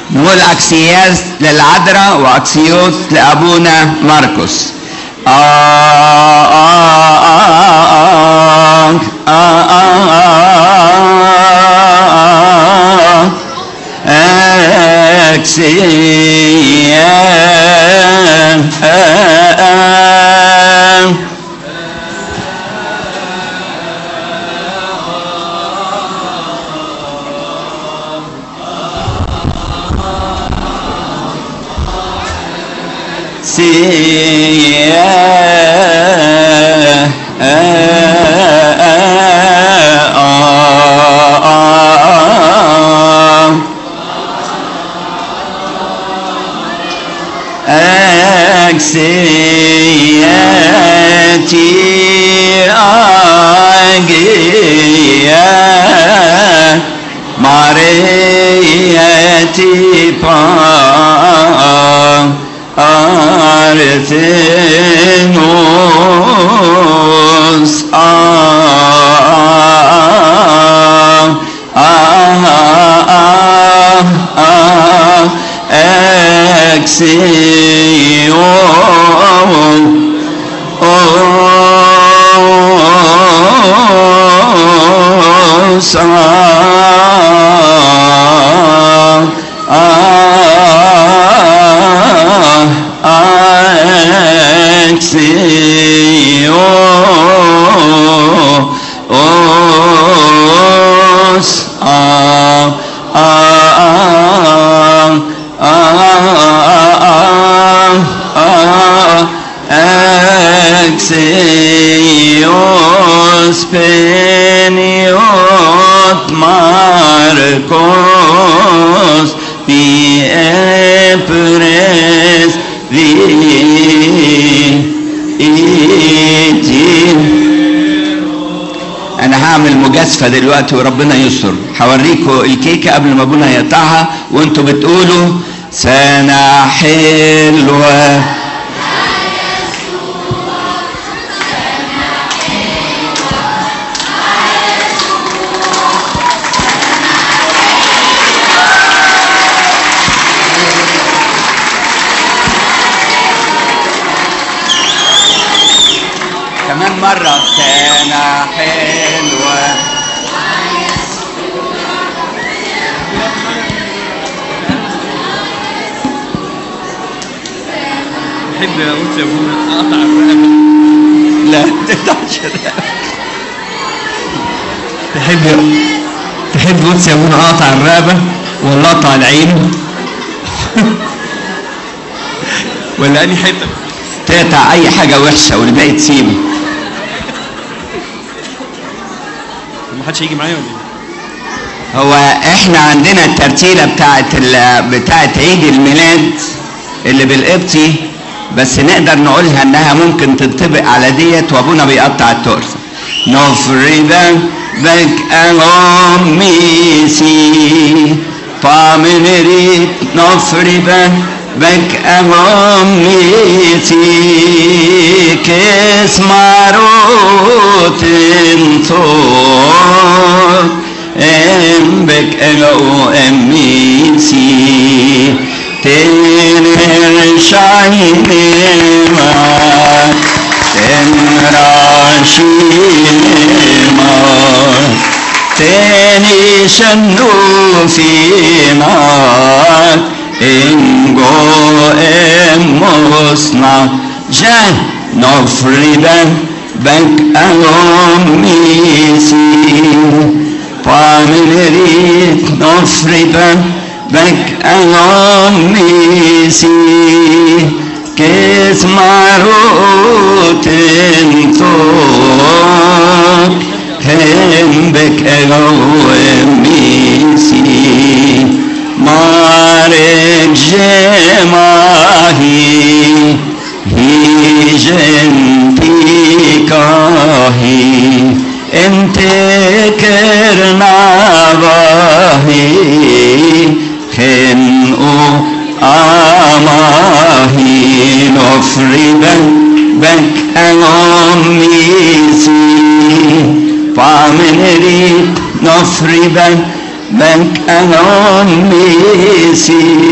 نقول اكسياس للعذراء واكسيوس لابونا مرقس آه آه آه آه آه آه أكسياس سيا أكسياتي أجيا مريتي با أرثنوس آه آه آه آه أكسيو أوس أكسيو أوس Axios peniot Marcos في ابرز انا هعمل مجازفه دلوقتي وربنا يستر هوريكم الكيكه قبل ما ابونا يقطعها وانتوا بتقولوا سنه حلوه كمان مرة سنة حلوة تحب يا قدس يا ابونا اقطع الرقبه لا تقطعش تحب تحب قدس يا ابونا اقطع الرقبه ولا اقطع العين ولا اني حته تقطع أي حاجة وحشة والباقي تسيبه ما حدش هيجي معايا ولا ايه؟ هو احنا عندنا الترتيلة بتاعت ال... بتاعت عيد الميلاد اللي بالقبطي بس نقدر نقولها انها ممكن تنطبق على ديت وابونا بيقطع التورته نفردا بك أغميسي فامنريت نفردا بك أغميسي كيس ماروت انتور ام بك أغو أميسي تنر شاينما تنراشينما تاني شنو فينا انجو اموسنا جان نفردا بك أغميسي فامنريت نفردا بك أغميسي كيس ماروت انتوك هم بك أغميسي مارك جماهي هي جنتيكاهي انت كرنا باهي خنقو آماهي نفردا بك أغميسي فامنري نفردا beckon mich sie